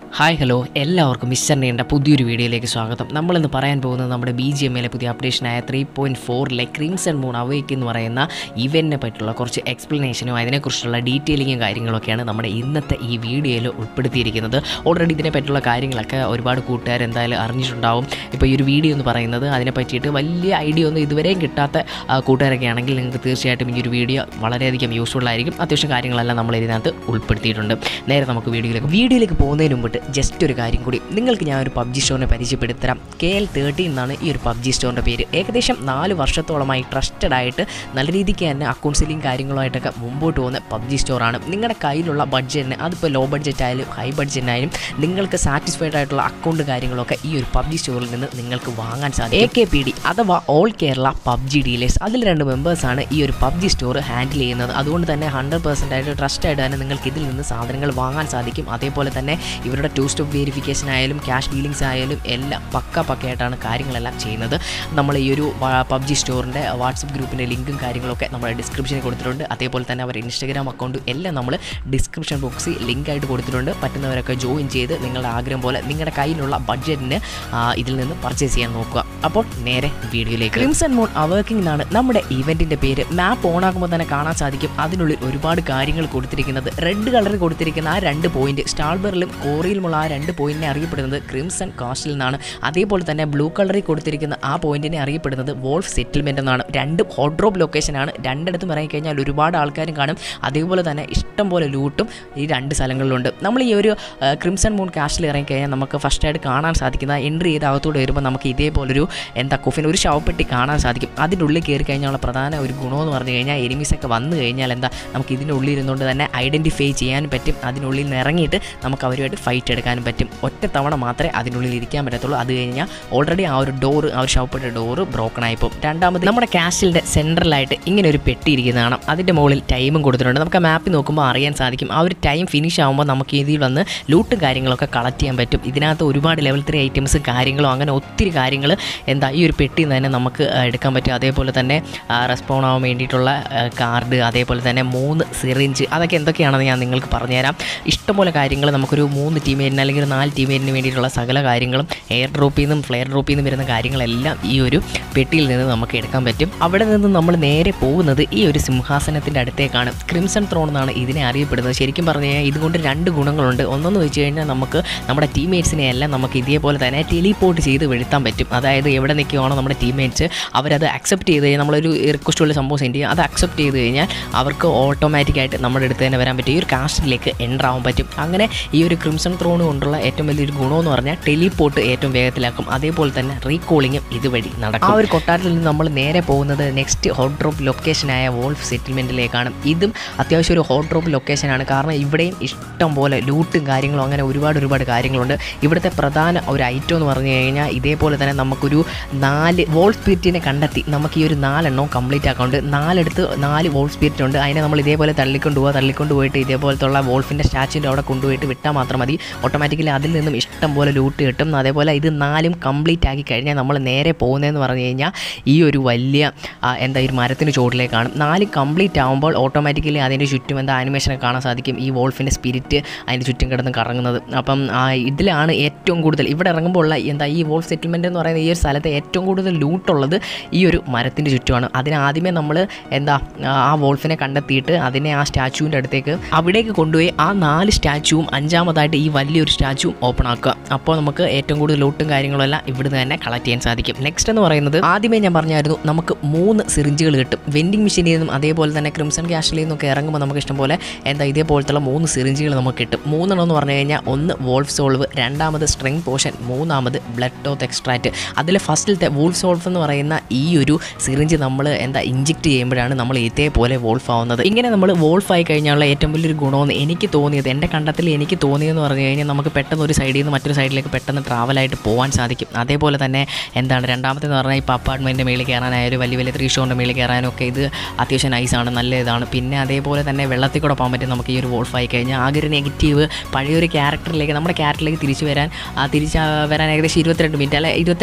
hi hello എല്ലാവർക്കും mister നീണ്ട പുതിയൊരു വീഡിയോയിലേക്ക് സ്വാഗതം നമ്മളിന്ന് പറയാൻ പോകുന്നത് നമ്മുടെ ബി ജി എം എയിലെ പുതിയ അപ്ഡേഷനായ ത്രീ പോയിൻറ്റ് ഫോറിലെ ക്രീംസൺ മൂൺ അവേക്ക് എന്ന് പറയുന്ന ഇവൻറ്റിനെ പറ്റിയുള്ള കുറച്ച് എക്സ്പ്ലനേഷനും അതിനെക്കുറിച്ചുള്ള ഡീറ്റെയിലിങ്ങും കാര്യങ്ങളൊക്കെയാണ് നമ്മുടെ ഇന്നത്തെ ഈ വീഡിയോയിൽ ഉൾപ്പെടുത്തിയിരിക്കുന്നത് ഓൾറെഡി ഇതിനെ പറ്റിയുള്ള കാര്യങ്ങളൊക്കെ ഒരുപാട് കൂട്ടുകാർ എന്തായാലും അറിഞ്ഞിട്ടുണ്ടാവും ഇപ്പോൾ ഈ ഒരു വീഡിയോ എന്ന് പറയുന്നത് അതിനെ പറ്റിയിട്ട് വലിയ ഐഡിയ ഒന്നും ഇതുവരെയും കിട്ടാത്ത ആ, കൂട്ടുകാരൊക്കെ ആണെങ്കിൽ നിങ്ങൾക്ക് തീർച്ചയായിട്ടും ഈ ഒരു വീഡിയോ വളരെയധികം യൂസ്ഫുൾ ആയിരിക്കും അത്യാവശ്യം കാര്യങ്ങളെല്ലാം നമ്മൾ ഇതിനകത്ത് ഉൾപ്പെടുത്തിയിട്ടുണ്ട് നേരെ നമുക്ക് വീഡിയോയിലേക്ക് വീഡിയോയിലേക്ക് പോകുന്നതിന് മുമ്പിട്ട് ജസ്റ്റ് ഒരു കാര്യം കൂടി നിങ്ങൾക്ക് ഞാൻ ഒരു പബ്ജി സ്റ്റോറിനെ പരിചയപ്പെടുത്തരാം കെ എൽ തേർട്ടി എന്നാണ് ഈ ഒരു പബ്ജി സ്റ്റോറിൻ്റെ പേര് ഏകദേശം നാല് വർഷത്തോളമായി ട്രസ്റ്റഡ് ആയിട്ട് നല്ല രീതിക്ക് തന്നെ അക്കൗണ്ട് സെല്ലിങ് കാര്യങ്ങളുമായിട്ടൊക്കെ മുമ്പോട്ട് പോകുന്ന പബ്ജി സ്റ്റോറാണ് നിങ്ങളുടെ കയ്യിലുള്ള ബഡ്ജറ്റിന് അതിപ്പോൾ ലോ ബഡ്ജറ്റ് ആയാലും ഹൈ ബഡ്ജറ്റിനായാലും നിങ്ങൾക്ക് സാറ്റിസ്ഫൈഡ് ആയിട്ടുള്ള അക്കൗണ്ട് കാര്യങ്ങളൊക്കെ ഈ ഒരു പബ്ജി സ്റ്റോറിൽ നിന്ന് നിങ്ങൾക്ക് വാങ്ങാൻ സാധിക്കും എ കെ പി ഡി അഥവാ ഓൾ കേരള പബ്ജി ഡീലേഴ്സ് അതിൽ രണ്ട് മെമ്പേഴ്സാണ് ഈ ഒരു പബ്ജി സ്റ്റോർ ഹാൻഡിൽ ചെയ്യുന്നത് അതുകൊണ്ട് തന്നെ ഹൺഡ്രഡ് പെർസെൻ്റ് ആയിട്ട് ട്രസ്റ്റ് ആയിട്ട് തന്നെ നിങ്ങൾക്ക് ഇതിൽ നിന്ന് സാധനങ്ങൾ വാങ്ങാൻ സാധിക്കും അതേപോലെ തന്നെ ഇവരുടെ ടു സ്റ്റോപ്പ് വെരിഫിക്കേഷൻ ആയാലും ക്യാഷ് ഡീലിങ്സ് ആയാലും എല്ലാം പക്ക പക്കയായിട്ടാണ് കാര്യങ്ങളെല്ലാം ചെയ്യുന്നത് നമ്മൾ ഈ ഒരു പബ്ജി സ്റ്റോറിൻ്റെ വാട്സപ്പ് ഗ്രൂപ്പിൻ്റെ ലിങ്കും കാര്യങ്ങളൊക്കെ നമ്മുടെ ഡിസ്ക്രിപ്ഷനിൽ കൊടുത്തിട്ടുണ്ട് അതേപോലെ തന്നെ അവരുടെ ഇൻസ്റ്റാഗ്രാം അക്കൗണ്ട് എല്ലാം നമ്മൾ ഡിസ്ക്രിപ്ഷൻ ബോക്സിൽ ലിങ്ക് ആയിട്ട് കൊടുത്തിട്ടുണ്ട് പറ്റുന്നവരൊക്കെ ജോയിൻ ചെയ്ത് നിങ്ങളുടെ ആഗ്രഹം പോലെ നിങ്ങളുടെ കയ്യിലുള്ള ബഡ്ജറ്റിന് ഇതിൽ നിന്ന് പർച്ചേസ് ചെയ്യാൻ നോക്കുക അപ്പോൾ നേരെ വീഡിയോയിലേക്ക് ക്രിംസൺ മൂൺ അവേക്കിംഗ് എന്നാണ് നമ്മുടെ ഇവൻറ്റിൻ്റെ പേര് മാപ്പ് ഓൺ ആകുമ്പോൾ തന്നെ കാണാൻ സാധിക്കും അതിനുള്ളിൽ ഒരുപാട് കാര്യങ്ങൾ കൊടുത്തിരിക്കുന്നത് റെഡ് കളറിൽ കൊടുത്തിരിക്കുന്ന ആ രണ്ട് പോയിന്റ് സ്റ്റാൾബറിലും കോറിയിലുമുള്ള ആ രണ്ട് പോയിന്റിനെ അറിയപ്പെടുന്നത് ക്രിംസൺ കാസ്റ്റിൽ നിന്നാണ് അതേപോലെ തന്നെ ബ്ലൂ കളറിൽ കൊടുത്തിരിക്കുന്ന ആ പോയിന്റിനെ അറിയപ്പെടുന്നത് വോൾഫ് സെറ്റിൽമെൻ്റ് എന്നാണ് രണ്ടും ഹോട്ട് ഡ്രോപ്പ് ലൊക്കേഷനാണ് രണ്ടിടത്തും ഇറങ്ങിക്കഴിഞ്ഞാൽ ഒരുപാട് ആൾക്കാരും കാണും അതേപോലെ തന്നെ ഇഷ്ടം പോലെ ലൂട്ടും ഈ രണ്ട് സ്ഥലങ്ങളിലുണ്ട് നമ്മൾ ഈ ഒരു ആ, ക്രിംസൺ മൂൺ കാസ്റ്റിൽ ഇറങ്ങിക്കഴിഞ്ഞാൽ നമുക്ക് ഫസ്റ്റായിട്ട് കാണാൻ സാധിക്കുന്ന എൻട്രി ചെയ്ത് അകത്തോട്ട് വരുമ്പോൾ നമുക്ക് ഇതേപോലൊരു എന്താ കുഫിൻ ഒരു ശവപ്പെട്ടി കാണാൻ സാധിക്കും അതിൻ്റെ ഉള്ളിൽ കയറി കഴിഞ്ഞാലുള്ള പ്രധാന ഒരു ഗുണമെന്ന് പറഞ്ഞു കഴിഞ്ഞാൽ എനിമീസ് ഒക്കെ വന്നു കഴിഞ്ഞാൽ എന്താ നമുക്ക് ഇതിൻ്റെ ഉള്ളിൽ ഇരുന്നുകൊണ്ട് തന്നെ ഐഡൻറ്റിഫൈ ചെയ്യാനും പറ്റും അതിനുള്ളിൽ നിന്ന് ഇറങ്ങിയിട്ട് നമുക്ക് അവരുമായിട്ട് ഫൈറ്റ് എടുക്കാനും പറ്റും ഒറ്റ തവണ മാത്രമേ അതിനുള്ളിൽ ഇരിക്കാൻ പറ്റത്തുള്ളൂ അത് കഴിഞ്ഞാൽ ഓൾറെഡി ആ ഒരു ഡോറ് ആ ഒരു ശവപ്പെട്ട ഡോറ് ബ്രോക്കൺ ആയിപ്പോൾ രണ്ടാമത് നമ്മുടെ കാസ്റ്റിലിൻ്റെ സെൻട്രലായിട്ട് ഇങ്ങനെ ഒരു പെട്ടി ഇരിക്കുന്ന കാണാം അതിൻ്റെ മുകളിൽ ടൈമും കൊടുത്തിട്ടുണ്ട് നമുക്ക് ആ മാപ്പിൽ നോക്കുമ്പോൾ അറിയാൻ സാധിക്കും ആ ഒരു ടൈം ഫിനിഷ് ആകുമ്പോൾ നമുക്ക് ഇതിൽ വന്ന് ലൂട്ടും കാര്യങ്ങളൊക്കെ കളക്ട് ചെയ്യാൻ പറ്റും ഇതിനകത്ത് ഒരുപാട് ലെവൽ ത്രീ ഐറ്റംസ് കാര്യങ്ങളും അങ്ങനെ ഒത്തിരി കാര്യങ്ങൾ എന്താ ഈ ഒരു പെട്ടിയിൽ നിന്ന് തന്നെ നമുക്ക് ആ, എടുക്കാൻ പറ്റും അതേപോലെ തന്നെ റെസ്പോൺ ആവാൻ വേണ്ടിയിട്ടുള്ള കാർഡ് അതേപോലെ തന്നെ മൂന്ന് സിറിഞ്ച് അതൊക്കെ എന്തൊക്കെയാണെന്ന് ഞാൻ നിങ്ങൾക്ക് പറഞ്ഞുതരാം ഇഷ്ടംപോലെ കാര്യങ്ങൾ നമുക്കൊരു മൂന്ന് ടീമേറ്റിന് അല്ലെങ്കിൽ ഒരു നാല് ടീമേറ്റിന് വേണ്ടിയിട്ടുള്ള സകല കാര്യങ്ങളും എയർ ഡ്രോപ്പിൽ നിന്നും ഫ്ലെയർ ഡ്രോപ്പിൽ നിന്നും വരുന്ന കാര്യങ്ങളെല്ലാം ഈ ഒരു പെട്ടിയിൽ നിന്ന് നമുക്ക് എടുക്കാൻ പറ്റും അവിടെ നിന്ന് നമ്മൾ നേരെ പോകുന്നത് ഈ ഒരു സിംഹാസനത്തിൻ്റെ അടുത്തേക്കാണ് ക്രിംസൺ ത്രോൺ എന്നാണ് ഇതിനെ അറിയപ്പെടുന്നത് ശരിക്കും പറഞ്ഞു കഴിഞ്ഞാൽ ഇതുകൊണ്ട് രണ്ട് ഗുണങ്ങളുണ്ട് ഒന്നെന്ന് വെച്ച് കഴിഞ്ഞാൽ നമുക്ക് നമ്മുടെ ടീംമേറ്റ്സിനെ എല്ലാം നമുക്ക് ഇതേപോലെ തന്നെ ടെലിപോർട്ട് ചെയ്ത് വീഴ്ത്താൻ പറ്റും അതായത് എവിടെ നിൽക്കുകയാണോ നമ്മുടെ ടീംമേറ്റ്സ് അവരത് അക്സെപ്റ്റ് ചെയ്ത് കഴിഞ്ഞാൽ നമ്മളൊരു റിക്വസ്റ്റുള്ള സംഭവം സെൻഡ് ചെയ്യും അത് അക്സെപ്റ്റ് ചെയ്ത് കഴിഞ്ഞാൽ അവർക്ക് ഓട്ടോമാറ്റിക്കായിട്ട് നമ്മുടെ അടുത്ത് തന്നെ വരാൻ പറ്റും ഈ ഒരു കാസ്റ്റിലേക്ക് എൻ്റർ ആവാൻ പറ്റും അങ്ങനെ ഈ ഒരു ക്രിംസൺ ത്രോൺ കൊണ്ടുള്ള ഏറ്റവും വലിയൊരു ഗുണമെന്ന് പറഞ്ഞാൽ ടെലിപോർട്ട് ഏറ്റവും വേഗത്തിലാക്കും അതേപോലെ തന്നെ റീകോളിങ്ങും ഇതുവഴി നടക്കും ആ ഒരു കൊട്ടാരത്തിൽ നിന്ന് നമ്മൾ നേരെ പോകുന്നത് നെക്സ്റ്റ് ഹോട്ട് ഡ്രോപ്പ് ലൊക്കേഷനായ വോൾഫ് സെറ്റിൽമെൻറ്റിലേക്കാണ് ഇതും അത്യാവശ്യം ഒരു ഹോട്ട് ഡ്രോപ്പ് ലൊക്കേഷനാണ് കാരണം ഇവിടെയും ഇഷ്ടം പോലെ ലൂട്ടും കാര്യങ്ങളും അങ്ങനെ ഒരുപാട് ഒരുപാട് കാര്യങ്ങളുണ്ട് ഇവിടുത്തെ പ്രധാന ഒരു ഐറ്റം എന്ന് പറഞ്ഞു കഴിഞ്ഞാൽ ഇതേപോലെ തന്നെ നമുക്കൊരു നാല് വോൾ സ്പിരിറ്റിനെ കണ്ടെത്തി നമുക്ക് ഈ ഒരു നാലെണ്ണം കംപ്ലീറ്റ് ആക്കാണ്ട് നാലെടുത്ത് നാല് വോൾ സ്പിരിറ്റ് ഉണ്ട് അതിനെ നമ്മൾ ഇതേപോലെ തള്ളിക്കൊണ്ട് പോവുക തള്ളിക്കൊണ്ട് പോയിട്ട് ഇതേപോലത്തുള്ള വോൾഫിൻ്റെ സ്റ്റാച്ചുവിൻ്റെ അവിടെ കൊണ്ടുപോയിട്ട് വിട്ടാൽ മാത്രം മതി ഓട്ടോമാറ്റിക്കലി അതിൽ നിന്നും ഇഷ്ടം പോലെ ലൂട്ട് കിട്ടും അതേപോലെ ഇത് നാലും കംപ്ലീറ്റ് ആക്കി കഴിഞ്ഞാൽ നമ്മൾ നേരെ പോകുന്നതെന്ന് പറഞ്ഞു കഴിഞ്ഞാൽ ഈ ഒരു വലിയ ആ, എന്താ ഈ ഒരു മരത്തിന് ചുവട്ടിലേക്കാണ് നാല് കംപ്ലീറ്റ് ആകുമ്പോൾ ഓട്ടോമാറ്റിക്കലി അതിൻ്റെ ചുറ്റും എന്താ ആനിമേഷനൊക്കെ കാണാൻ സാധിക്കും ഈ വോൾഫിൻ്റെ സ്പിരിറ്റ് അതിൻ്റെ ചുറ്റും കിടന്ന് കറങ്ങുന്നത് അപ്പം ആ, ഇതിലാണ് ഏറ്റവും കൂടുതൽ ഇവിടെ ഇറങ്ങുമ്പോൾ ഉള്ള എന്താ ഈ വോൾഫ് സെറ്റിൽമെൻറ്റ് എന്ന് പറയുന്ന ഈ ഒരു സ്ഥലത്ത് ഏറ്റവും കൂടുതൽ ലൂട്ടുള്ളത് ഈ ഒരു മരത്തിൻ്റെ ചുറ്റുമാണ് അതിന് ആദ്യമേ നമ്മൾ എന്താ ആ വോൾഫിനെ കണ്ടെത്തിയിട്ട് അതിനെ ആ സ്റ്റാച്ചുവിൻ്റെ അടുത്തേക്ക് അവിടേക്ക് കൊണ്ടുപോയി ആ നാല് സ്റ്റാച്ചുവും അഞ്ചാമതായിട്ട് ഈ വലിയൊരു സ്റ്റാച്ചുവും ഓപ്പൺ ആക്കുക അപ്പോൾ നമുക്ക് ഏറ്റവും കൂടുതൽ ലൂട്ടും കാര്യങ്ങളും എല്ലാം ഇവിടുന്ന് തന്നെ കളക്ട് ചെയ്യാൻ സാധിക്കും നെക്സ്റ്റ് എന്ന് പറയുന്നത് ആദ്യമേ ഞാൻ പറഞ്ഞായിരുന്നു നമുക്ക് മൂന്ന് സിറിഞ്ചുകൾ കിട്ടും വെൻഡിങ് മെഷീനിൽ നിന്നും അതേപോലെ തന്നെ ക്രിംസൺ ക്യാഷിൽ നിന്നൊക്കെ ഇറങ്ങുമ്പോൾ നമുക്ക് ഇഷ്ടംപോലെ എന്താ ഇതേപോലത്തുള്ള മൂന്ന് സിറിഞ്ചുകൾ നമുക്ക് കിട്ടും മൂന്നെണ്ണം എന്ന് പറഞ്ഞു കഴിഞ്ഞാൽ ഒന്ന് വോൾഫ് സോൾവ് രണ്ടാമത് സ്ട്രിങ് പോഷൻ മൂന്നാമത് ബ്ലഡ് ടോത്ത് എക്സ്ട്രാക്റ്റ് അതിൽ ഫസ്റ്റിലത്തെ വോൾഫ് സോൾഫ് എന്ന് പറയുന്ന ഈ ഒരു സിറിഞ്ച് നമ്മൾ എന്താ ഇഞ്ചെക്ട് ചെയ്യുമ്പോഴാണ് നമ്മൾ ഇതേപോലെ വോൾഫ് ആവുന്നത് ഇങ്ങനെ നമ്മൾ വോൾഫ് ആയി കഴിഞ്ഞാലുള്ള ഏറ്റവും വലിയൊരു ഗുണമെന്ന് എനിക്ക് തോന്നിയത് എൻ്റെ കണ്ടത്തിൽ എനിക്ക് തോന്നിയതെന്ന് പറഞ്ഞു കഴിഞ്ഞാൽ നമുക്ക് പെട്ടെന്ന് ഒരു സൈഡിൽ നിന്ന് മറ്റൊരു സൈഡിലേക്ക് പെട്ടെന്ന് ട്രാവലായിട്ട് പോകാൻ സാധിക്കും അതേപോലെ തന്നെ എന്താണ് രണ്ടാമത്തേന്ന് പറഞ്ഞാൽ ഇപ്പോൾ അപ്പാർട്ട്മെൻറ്റിൻ്റെ മേളിൽ കയറാനായാലും വലിയ വലിയ ത്രീ ഷോറിൻ്റെ മേളിൽ കയറാനും ഒക്കെ ഇത് അത്യാവശ്യം നൈസാണ് നല്ല ഇതാണ് പിന്നെ അതേപോലെ തന്നെ വെള്ളത്തിൽ കൂടെ പോകാൻ പറ്റും നമുക്ക് ഈ ഒരു വോൾഫ് ആയി കഴിഞ്ഞാൽ ആകെ ഒരു നെഗറ്റീവ് പഴയൊരു ക്യാരക്ടറിലേക്ക് നമ്മുടെ ക്യാരക്ടറിലേക്ക് തിരിച്ചു വരാൻ ആ തിരിച്ച് ആ വരാൻ ഏകദേശം ഇരുപത്തിരണ്ട് മിനിറ്റ് അല്ലെ ഇരുപത്തിരണ്ട് സെക്കൻഡ്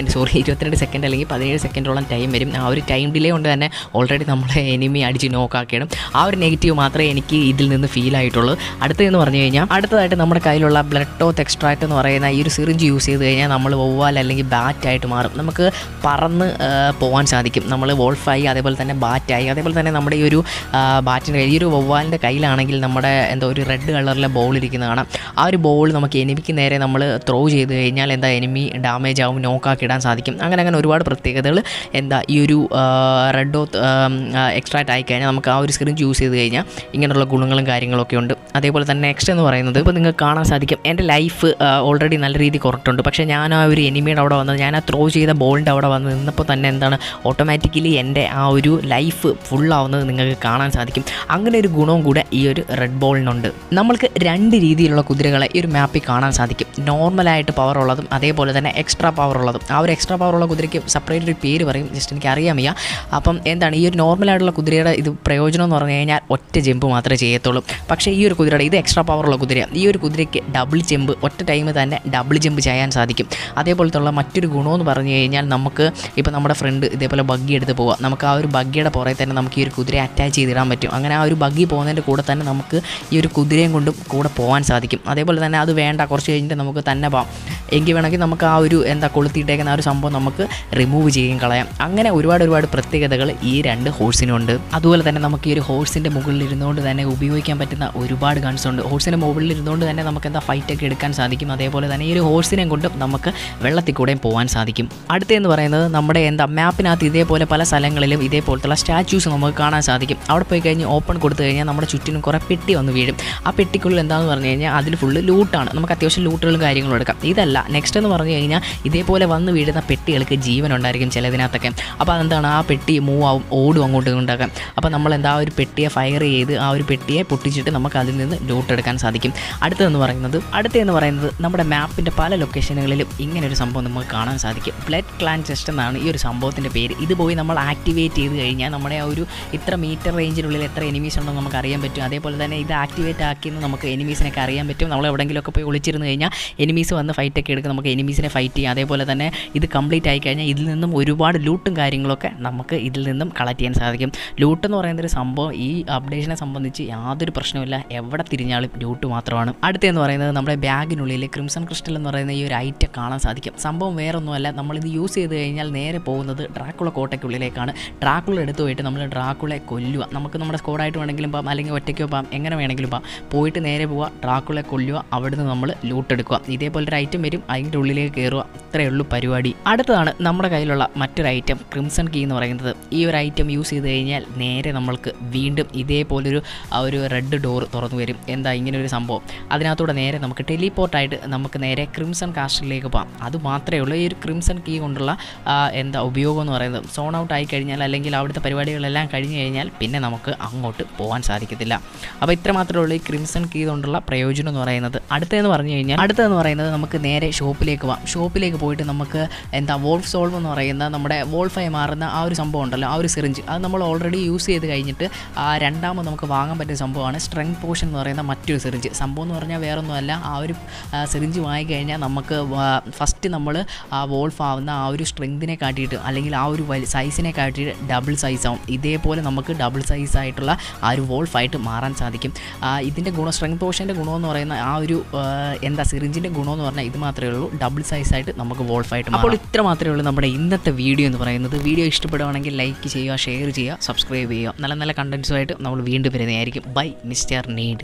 സെക്കൻഡ് സോറി ഇരുപത്തിരണ്ട് സെക്കൻഡ് അല്ലെങ്കിൽ പതിനേഴ് സെക്കൻഡോളം ടൈം വരും ആ ഒരു ടൈം ഡിലേ കൊണ്ട് തന്നെ ഓൾറെഡി നമ്മളെ എനിമി അടിച്ച് നോക്കാക്കിയിടും ആ ഒരു നെഗറ്റീവ് മാത്രമേ എനിക്ക് ഇതിൽ നിന്ന് ഫീൽ ആയിട്ടുള്ളൂ അടുത്തതെന്ന് പറഞ്ഞു കഴിഞ്ഞാൽ അടുത്തതായിട്ട് നമ്മുടെ കയ്യിലുള്ള ബ്ലഡ് ടോത്ത് എക്സ്ട്രാക്ട് എന്ന് പറയുന്ന ഈ ഒരു സിറിഞ്ച് യൂസ് ചെയ്ത് കഴിഞ്ഞാൽ നമ്മൾ വവ്വാൽ അല്ലെങ്കിൽ ബാറ്റായിട്ട് മാറും നമുക്ക് പറന്ന് ആ, പോകാൻ സാധിക്കും നമ്മൾ വോൾഫായി അതേപോലെ തന്നെ ബാറ്റായി അതേപോലെ തന്നെ നമ്മുടെ ഈ ഒരു ബാറ്റിൻ്റെ ഈ ഒരു വവ്വാലിൻ്റെ കയ്യിലാണെങ്കിൽ നമ്മുടെ എന്താ ഒരു റെഡ് കളറിലെ ബോൾ ഇരിക്കുന്ന കാണാം ആ ഒരു ബോൾ നമുക്ക് എനിമിക്ക് നേരെ നമ്മൾ ത്രോ ചെയ്ത് കഴിഞ്ഞാൽ എന്താ എനിമി ഡാമേജ് ആവും നോക്കാക്കി ഇടാൻ സാധിക്കും അങ്ങനെ അങ്ങനെ ഒരുപാട് പ്രത്യേകതകൾ എന്താ ഈ ഒരു റെഡ് ഓത്ത് എക്സ്ട്രാക്ട് ആയി കഴിഞ്ഞാൽ നമുക്ക് ആ ഒരു സിറിഞ്ച് യൂസ് ചെയ്ത് കഴിഞ്ഞാൽ ഇങ്ങനെയുള്ള ഗുണങ്ങളും കാര്യങ്ങളൊക്കെ ഉണ്ട് അതേപോലെ തന്നെ നെക്സ്റ്റ് എന്ന് പറയുന്നത് ഇപ്പോൾ നിങ്ങൾക്ക് കാണാൻ സാധിക്കും എൻ്റെ ലൈഫ് ഓൾറെഡി നല്ല രീതിയിൽ കുറട്ടുണ്ട് പക്ഷേ ഞാൻ ആ ഒരു എനിമിയുടെ അവിടെ വന്നത് ഞാൻ ആ ത്രോ ചെയ്ത ബോളിൻ്റെ അവിടെ വന്ന് നിന്നപ്പോൾ തന്നെ എന്താണ് ഓട്ടോമാറ്റിക്കലി എൻ്റെ ആ ഒരു ലൈഫ് ഫുള്ളാവുന്നത് നിങ്ങൾക്ക് കാണാൻ സാധിക്കും അങ്ങനെ ഒരു ഗുണവും കൂടെ ഈ ഒരു റെഡ് ബോളിനുണ്ട് നമ്മൾക്ക് രണ്ട് രീതിയിലുള്ള കുതിരകളെ ഈ ഒരു മാപ്പിൽ കാണാൻ സാധിക്കും നോർമലായിട്ട് പവർ ഉള്ളതും അതേപോലെ തന്നെ എക്സ്ട്രാ പവർ ഉള്ളതും ആ ഒരു എക്സ്ട്രാ പവർ ഉള്ള കുതിരയ്ക്ക് സെപ്പറേറ്റ് ഒരു പേര് പറയും ജസ്റ്റ് എനിക്ക് അറിയാൻ വയ്യ അപ്പം എന്താണ് ഈ ഒരു നോർമലായിട്ടുള്ള കുതിരയുടെ ഇത് പ്രയോജനം എന്ന് പറഞ്ഞു കഴിഞ്ഞാൽ ഒറ്റ ജമ്പ് മാത്രമേ ചെയ്യത്തുള്ളൂ പക്ഷേ ഈ ഒരു കുതിരയുടെ ഇത് എക്സ്ട്രാ പവറുള്ള കുതിര ഈ ഒരു കുതിരയ്ക്ക് ഡബിൾ ജമ്പ് ഒറ്റ ടൈമിൽ തന്നെ ഡബിൾ ജമ്പ് ചെയ്യാൻ സാധിക്കും അതേപോലത്തുള്ള മറ്റൊരു ഗുണമെന്ന് പറഞ്ഞു കഴിഞ്ഞാൽ നമുക്ക് ഇപ്പോൾ നമ്മുടെ ഫ്രണ്ട് ഇതേപോലെ ബഗ്ഗി എടുത്ത് പോവാം നമുക്ക് ആ ഒരു ബഗ്ഗിയുടെ പുറകെ തന്നെ നമുക്ക് ഈ ഒരു കുതിരയെ അറ്റാച്ച് ചെയ്തിടാൻ പറ്റും അങ്ങനെ ആ ഒരു ബഗ്ഗി പോകുന്നതിൻ്റെ കൂടെ തന്നെ നമുക്ക് ഈ ഒരു കുതിരയും കൊണ്ടും കൂടെ പോകാൻ സാധിക്കും അതേപോലെ തന്നെ അത് വേണ്ട കുറച്ച് കഴിഞ്ഞിട്ട് നമുക്ക് തന്നെ പോകാം എങ്കിൽ വേണമെങ്കിൽ നമുക്ക് ആ ഒരു എന്താ കൊളുത്തിയിട്ടേക്കുന്ന ആ ഒരു സംഭവം നമുക്ക് റിമൂവ് ചെയ്യും കളയാം അങ്ങനെ ഒരുപാട് ഒരുപാട് പ്രത്യേകതകൾ ഈ രണ്ട് ഹോഴ്സിനുണ്ട് അതുപോലെ തന്നെ നമുക്ക് ഈ ഒരു ഹോഴ്സിൻ്റെ മുകളിൽ ഇരുന്നുകൊണ്ട് തന്നെ ഉപയോഗിക്കാൻ പറ്റുന്ന ഒരുപാട് ഗൺസ് ഉണ്ട് ഹോഴ്സിൻ്റെ മുകളിൽ ഇരുന്നുകൊണ്ട് തന്നെ നമുക്ക് എന്താ ഫൈറ്റൊക്കെ എടുക്കാൻ സാധിക്കും അതേപോലെ തന്നെ ഈ ഒരു ഹോഴ്സിനെ കൊണ്ടും നമുക്ക് വെള്ളത്തിൽ കൂടെയും പോകാൻ സാധിക്കും അടുത്തെന്ന് പറയുന്നത് നമ്മുടെ എന്താ മാപ്പിനകത്ത് ഇതേപോലെ പല സ്ഥലങ്ങളിലും ഇതേപോലത്തുള്ള സ്റ്റാച്യൂസ് നമുക്ക് കാണാൻ സാധിക്കും അവിടെ പോയി കഴിഞ്ഞ് ഓപ്പൺ കൊടുത്തു കഴിഞ്ഞാൽ നമ്മുടെ ചുറ്റിനും കുറേ പെട്ടി വന്ന് വീഴും ആ പെട്ടിക്കുള്ളിൽ എന്താണെന്ന് പറഞ്ഞു കഴിഞ്ഞാൽ അതിൽ ഫുള്ള് ലൂട്ടാണ് നമുക്ക് അത്യാവശ്യം ലൂട്ടുകളും കാര്യങ്ങളും എടുക്കാം ഇതല്ല നെക്സ്റ്റ് എന്ന് പറഞ്ഞു കഴിഞ്ഞാൽ ഇതേപോലെ വന്ന് വീഴുന്ന പെട്ടികൾക്ക് ജീവൻ ഉണ്ടായിരിക്കും ചിലതിനകത്തൊക്കെ അപ്പോൾ അതെന്താണ് ആ പെട്ടി മൂവ് ആവും ഓടും അങ്ങോട്ട് ഉണ്ടാക്കാം അപ്പോൾ നമ്മൾ എന്താ ആ ഒരു പെട്ടിയെ ഫയർ ചെയ്ത് ആ ഒരു പെട്ടിയെ പൊട്ടിച്ചിട്ട് നമുക്ക് അതിൽ നിന്ന് ലൂട്ട് എടുക്കാൻ സാധിക്കും അടുത്തതെന്ന് പറയുന്നത് അടുത്തതെന്ന് പറയുന്നത് നമ്മുടെ മാപ്പിൻ്റെ പല ലൊക്കേഷനുകളിലും ഇങ്ങനെ ഒരു സംഭവം നമുക്ക് കാണാൻ സാധിക്കും ബ്ലഡ് ക്ലാൻ ചെസ്റ്റ് എന്നാണ് ഈ ഒരു സംഭവത്തിൻ്റെ പേര് ഇത് പോയി നമ്മൾ ആക്ടിവേറ്റ് ചെയ്ത് കഴിഞ്ഞാൽ നമ്മുടെ ആ ഒരു ഇത്ര മീറ്റർ റേഞ്ചിനുള്ളിൽ എത്ര എനിമീസ് ഉണ്ടെന്ന് നമുക്ക് അറിയാൻ പറ്റും അതേപോലെ തന്നെ ഇത് ആക്ടിവേറ്റ് ആക്കിയെന്ന് നമുക്ക് എനിമീസിനൊക്കെ അറിയാൻ പറ്റും നമ്മൾ എവിടെയെങ്കിലുമൊക്കെ പോയി ഒളിച്ചിരുന്ന് കഴിഞ്ഞാൽ എനിമീസ് വന്ന് ഫൈറ്റൊക്കെ എടുക്കും നമുക്ക് എനിമീസിനെ ഫൈറ്റ് ചെയ്യാം അതേപോലെ തന്നെ ഇത് കംപ്ലീറ്റ് ആയി കഴിഞ്ഞാൽ ഇതിൽ നിന്നും ഒരുപാട് ലൂട്ടും കാര്യങ്ങളൊക്കെ നമുക്ക് ഇതിൽ നിന്നും കളക്ട് ചെയ്യാൻ സാധിക്കും ലൂട്ട് എന്ന് പറയുന്ന ഒരു സംഭവം ഈ അപ്ഡേഷനെ സംബന്ധിച്ച് യാതൊരു പ്രശ്നമില്ല എവിടെ തിരിഞ്ഞാലും ലൂട്ട് മാത്രമാണ് അടുത്തെന്ന് പറയുന്നത് നമ്മുടെ ബാഗിനുള്ളിൽ ക്രിംസൺ ക്രിസ്റ്റൽ എന്ന് പറയുന്ന ഈ ഒരു ഐറ്റം കാണാൻ സാധിക്കും സംഭവം വേറൊന്നുമല്ല നമ്മളിത് യൂസ് ചെയ്ത് കഴിഞ്ഞാൽ നേരെ പോകുന്നത് ഡ്രാക്കുള കോട്ടയ്ക്കുള്ളിലേക്കാണ് ഡ്രാക്കുള എടുത്തു പോയിട്ട് നമ്മൾ ഡ്രാക്കുളെ കൊല്ലുക നമുക്ക് നമ്മുടെ സ്കോഡായിട്ട് വേണമെങ്കിലും പോകാം അല്ലെങ്കിൽ ഒറ്റയ്ക്കോ പോകാം എങ്ങനെ വേണമെങ്കിലും പോകാം പോയിട്ട് നേരെ പോവുക ഡ്രാക്കുളെ കൊല്ലുക അവിടുന്ന് നമ്മൾ ലൂട്ട് എടുക്കുക ഇതേപോലൊരു ഐറ്റം വരും അതിൻ്റെ ഉള്ളിലേക്ക് കയറുക ഇത്രയേ ഉള്ളൂ പരിപാടി അടുത്തതാണ് നമ്മുടെ കയ്യിലുള്ള മറ്റൊരു ഐറ്റം ക്രിംസൺ കീ എന്ന് പറയുന്നത് ഈ ഒരു ഐറ്റം യൂസ് ചെയ്ത് കഴിഞ്ഞാൽ നേരെ നമ്മൾക്ക് വീണ്ടും ഇതേപോലൊരു ആ ഒരു റെഡ് ഡോർ തുറന്നു വരും എന്താ ഇങ്ങനെ ഒരു സംഭവം അതിനകത്തൂടെ നേരെ നമുക്ക് ടെലിപ്പോർട്ടായിട്ട് നമുക്ക് നേരെ ക്രിംസൺ കാസ്റ്റിലേക്ക് പോകാം അത് മാത്രമേ ഉള്ളൂ ഈ ഒരു ക്രിംസൺ കീ കൊണ്ടുള്ള ആ, എന്താ ഉപയോഗം എന്ന് പറയുന്നത് സോൺ ഔട്ട് ആയി കഴിഞ്ഞാൽ അല്ലെങ്കിൽ അവിടുത്തെ പരിപാടികളെല്ലാം കഴിഞ്ഞ് കഴിഞ്ഞാൽ പിന്നെ നമുക്ക് അങ്ങോട്ട് പോകാൻ സാധിക്കത്തില്ല അപ്പോൾ ഇത്ര മാത്രമേ ഉള്ളൂ ഈ ക്രിംസൺ കീ കൊണ്ടുള്ള പ്രയോജനം എന്ന് പറയുന്നത് അടുത്തതെന്ന് പറഞ്ഞു കഴിഞ്ഞാൽ അടുത്തതെന്ന് പറയുന്നത് നമുക്ക് നേരെ ഷോപ്പിലേക്ക് പോകാം ഷോപ്പിലേക്ക് പോയിട്ട് നമുക്ക് എന്താ വോൾഫ് സോൾവ് എന്ന് പറയുന്ന നമ്മുടെ വോൾഫായി മാറുന്ന ആ ഒരു സംഭവം ഉണ്ടല്ലോ ആ ഒരു സിറിഞ്ച് അത് നമ്മൾ ഓൾറെഡി യൂസ് ചെയ്ത് കഴിഞ്ഞിട്ട് ആ രണ്ടാമത് നമുക്ക് വാങ്ങാൻ പറ്റിയ സംഭവമാണ് സ്ട്രെങ്ത് പോഷൻ എന്ന് പറയുന്ന മറ്റൊരു സിറിഞ്ച് സംഭവം എന്ന് പറഞ്ഞാൽ വേറൊന്നുമല്ല ആ ഒരു സിറിഞ്ച് വാങ്ങിക്കഴിഞ്ഞാൽ നമുക്ക് ഫസ്റ്റ് നമ്മൾ ആ വോൾഫ് ആവുന്ന ആ ഒരു സ്ട്രെങ്തിനെ കാട്ടിയിട്ട് അല്ലെങ്കിൽ ആ ഒരു വലി സൈസിനെ കാട്ടിയിട്ട് ഡബിൾ സൈസ് ആവും ഇതേപോലെ നമുക്ക് ഡബിൾ സൈസ് ആയിട്ടുള്ള ആ ഒരു വോൾഫായിട്ട് മാറാൻ സാധിക്കും ആ, ഇതിൻ്റെ ഗുണം സ്ട്രെങ്ത് പോഷൻ്റെ ഗുണമെന്ന് പറയുന്ന ആ ഒരു ആ, എന്താ സിറിഞ്ചിൻ്റെ ഗുണമെന്ന് പറഞ്ഞാൽ ഇത് മാത്രമേ ഉള്ളൂ ഡബിൾ സൈസ് ആയിട്ട് നമുക്ക് വോൾഫായിട്ട് അപ്പോൾ ഇത്ര മാത്രമേ ഉള്ളൂ നമ്മുടെ ഇന്നത്തെ വീഡിയോ എന്ന് പറയുന്നത് വീഡിയോ ഇഷ്ടപ്പെടുവാണെങ്കിൽ ലൈക്ക് ചെയ്യുക ഷെയർ ചെയ്യുക സബ്സ്ക്രൈബ് ചെയ്യുക നല്ല നല്ല കണ്ടൻസുമായിട്ട് നമ്മൾ വീണ്ടും വരുന്നതായിരിക്കും ബൈ മിസ്റ്റർ നീഡ്